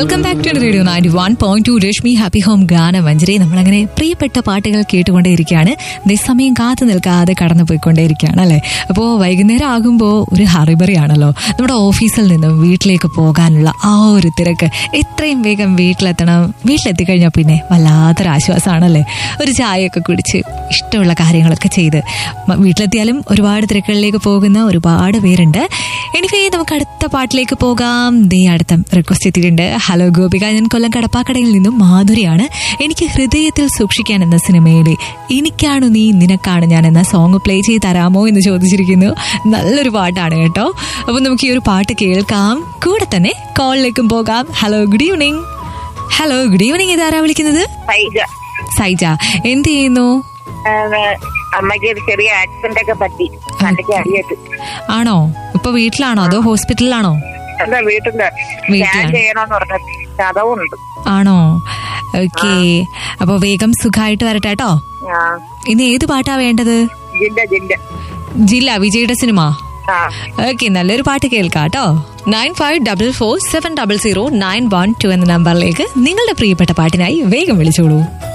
Welcome back to radio ninety one point two Rashmi happy home Ganamanjari നമ്മളങ്ങനെ പ്രിയപ്പെട്ട പാട്ടുകൾ കേട്ടുകൊണ്ടേയിരിക്കുകയാണ് സമയം കാത്തു നിൽക്കാതെ കടന്നു പോയിക്കൊണ്ടേയിരിക്കുകയാണ് അല്ലെ അപ്പോൾ വൈകുന്നേരം ആകുമ്പോൾ ഒരു ഹറിബറിയാണല്ലോ നമ്മുടെ ഓഫീസിൽ നിന്നും വീട്ടിലേക്ക് പോകാനുള്ള ആ ഒരു തിരക്ക് എത്രയും വേഗം വീട്ടിലെത്തണം വീട്ടിലെത്തിക്കഴിഞ്ഞാൽ പിന്നെ വല്ലാത്തൊരു ആശ്വാസമാണല്ലേ ഒരു ചായയൊക്കെ കുടിച്ച് ഇഷ്ടമുള്ള കാര്യങ്ങളൊക്കെ ചെയ്ത് മ- വീട്ടിലെത്തിയാലും ഒരുപാട് തിരക്കുകളിലേക്ക് പോകുന്ന ഒരുപാട് പേരുണ്ട് എനിവേ നമുക്ക് അടുത്ത പാട്ടിലേക്ക് പോകാം ദേ അടുത്ത റിക്വസ്റ്റ് എത്തിയിട്ടുണ്ട് ഹലോ ഗോപിക ഞാൻ കൊല്ലം കടപ്പാക്കടയിൽ നിന്നും മാധുരിയാണ് എനിക്ക് ഹൃദയത്തിൽ സൂക്ഷിക്കാൻ എന്ന സിനിമയിലെ എനിക്കാണു നീ നിനക്കാണ് ഞാൻ എന്ന സോങ് പ്ലേ ചെയ്ത് തരാമോ എന്ന് ചോദിച്ചിരിക്കുന്നു നല്ലൊരു പാട്ടാണ് കേട്ടോ അപ്പൊ നമുക്ക് ഈ ഒരു പാട്ട് കേൾക്കാം കൂടെ തന്നെ കോളിലേക്കും പോകാം hello good evening hello good evening ഇതാരാ വിളിക്കുന്നത് സൈജ സൈജ എന്ത് ചെയ്യുന്നു ഏഹ് അമ്മയ്ക്ക് ഒരു ചെറിയ ആക്സിഡന്റ് ഒക്കെ പറ്റി തലയ്ക്ക് അടിയേറ്റ് ആണോ ഇപ്പൊ വീട്ടിലാണോ അതോ ഹോസ്പിറ്റലിലാണോ എന്താ വീട്ടില് സ്കാൻ വീട്ടിലാണ്. ചെയ്യണമെന്ന് പറഞ്ഞ ചതവുണ്ട് ആണോ ഓക്കെ അപ്പൊ വേഗം സുഖമായിട്ട് വരട്ടെ കേട്ടോ ആ ഇനി ഏത് പാട്ടാ വേണ്ടത് ജില്ല ജില്ല ജില്ല വിജയുടെ സിനിമ ആ ഓക്കെ നല്ലൊരു പാട്ട് കേൾക്കാം കേട്ടോ nine five double four seven double zero nine one two എന്ന നമ്പറിലേക്ക് നിങ്ങളുടെ പ്രിയപ്പെട്ട പാട്ടിനായി വേഗം വിളിച്ചോളൂ